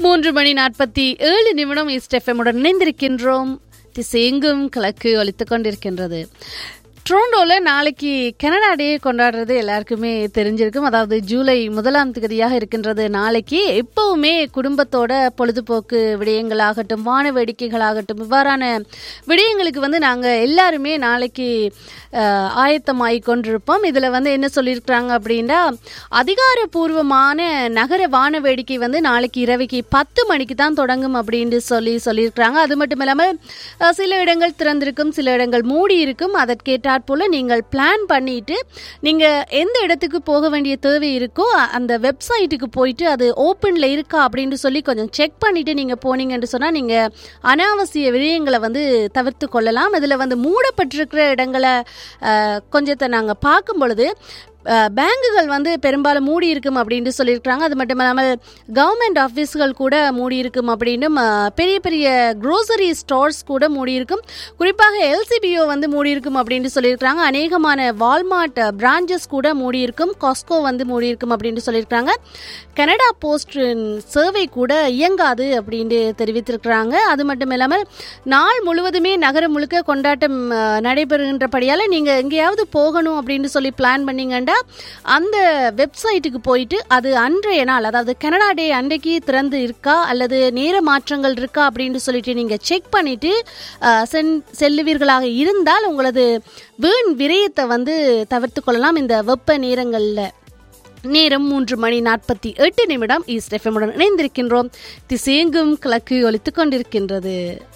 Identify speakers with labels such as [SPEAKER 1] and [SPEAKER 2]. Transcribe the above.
[SPEAKER 1] மூன்று மணி நாற்பத்தி ஏழு நிமிடம் இஸ்டெஃபமுடன் இணைந்திருக்கின்றோம் திசையெங்கும் கிழக்கு ஒலித்துக் கொண்டிருக்கின்றது டொரண்டோவில் நாளைக்கு கனடா டே கொண்டாடுறது எல்லாருக்குமே தெரிஞ்சிருக்கும் அதாவது ஜூலை முதலாம் தேதியாக இருக்கின்றது நாளைக்கு எப்பவுமே குடும்பத்தோட பொழுதுபோக்கு விடயங்களாகட்டும் வான வேடிக்கைகளாகட்டும் இவ்வாறான விடயங்களுக்கு வந்து நாங்கள் எல்லாருமே நாளைக்கு அஹ், ஆயத்தமாகி கொண்டிருப்போம் இதில் வந்து என்ன சொல்லியிருக்கிறாங்க அப்படின்னா அதிகாரப்பூர்வமான நகர வான வேடிக்கை வந்து நாளைக்கு இரவைக்கு பத்து மணிக்கு தான் தொடங்கும் அப்படின்னு சொல்லி சொல்லியிருக்கிறாங்க அது மட்டும் இல்லாமல் அஹ், சில இடங்கள் திறந்திருக்கும் சில இடங்கள் மூடி இருக்கும் அதற்கேற்றாற் போல நீங்கள் பிளான் பண்ணிட்டு நீங்க எந்த இடத்துக்கு போக வேண்டிய தேவை இருக்கோ அ- அந்த வெப்சைட்டுக்கு போயிட்டு அது ஓப்பன்ல இருக்கா அப்படின்னு சொல்லி கொஞ்சம் செக் பண்ணிட்டு நீங்க போனீங்கன்னு சொன்னா நீங்க அனாவசிய விடயங்களை வந்து தவிர்த்து கொள்ளலாம் இதுல வந்து மூடப்பட்டிருக்கிற இடங்களை அஹ், கொஞ்சத்தை நாங்க பார்க்கும் பொழுது அஹ், பேங்குகள் வந்து பெரும்பாலும் மூடி இருக்கும் அப்படின்னு சொல்லியிருக்கிறாங்க அது மட்டும் இல்லாமல் கவர்மெண்ட் ஆஃபீஸ்கள் கூட மூடி இருக்கும் அப்படின்னும் அஹ், பெரிய பெரிய க்ரோசரி ஸ்டோர்ஸ் கூட மூடி இருக்கும் குறிப்பாக எல்சிபிஓ வந்து மூடி இருக்கும் அப்படின்னு சொல்லியிருக்கிறாங்க அநேகமான வால்மார்ட் பிரான்ச்சஸ் கூட மூடி இருக்கும் காஸ்கோ வந்து மூடி இருக்கும் அப்படின்னு சொல்லியிருக்கிறாங்க கனடா போஸ்ட் சேவை கூட இயங்காது அப்படின்னு தெரிவித்திருக்கிறாங்க அது மட்டும் இல்லாமல் நாள் முழுவதுமே நகரம் முழுக்க கொண்டாட்டம் அஹ், நடைபெறுகின்றபடியால் நீங்கள் எங்கேயாவது போகணும் அப்படின்னு சொல்லி பிளான் பண்ணீங்கன்னா அந்த வெப்சைட்டுக்கு போயிட்டு அது அன்றைய நாள் அதாவது கனடா டே அன்றைக்கு திறந்து இருக்கா அல்லது நேர மாற்றங்கள் இருக்கா அப்படின்னு சொல்லிட்டு நீங்கள் செக் பண்ணிட்டு அஹ், சென்- செல்லுவீர்களாக இருந்தால் உங்களது வீண் விரயத்தை வந்து தவிர்த்து கொள்ளலாம் இந்த வெப்ப நேரங்களில் நேரம் மூன்று மணி நாற்பத்தி எட்டு நிமிடம் ஈஸ்ட் எஃப்எம்முடன் இணைந்திருக்கின்றோம் திசையெங்கும் கிழக்கு ஒலித்துக் கொண்டிருக்கின்றது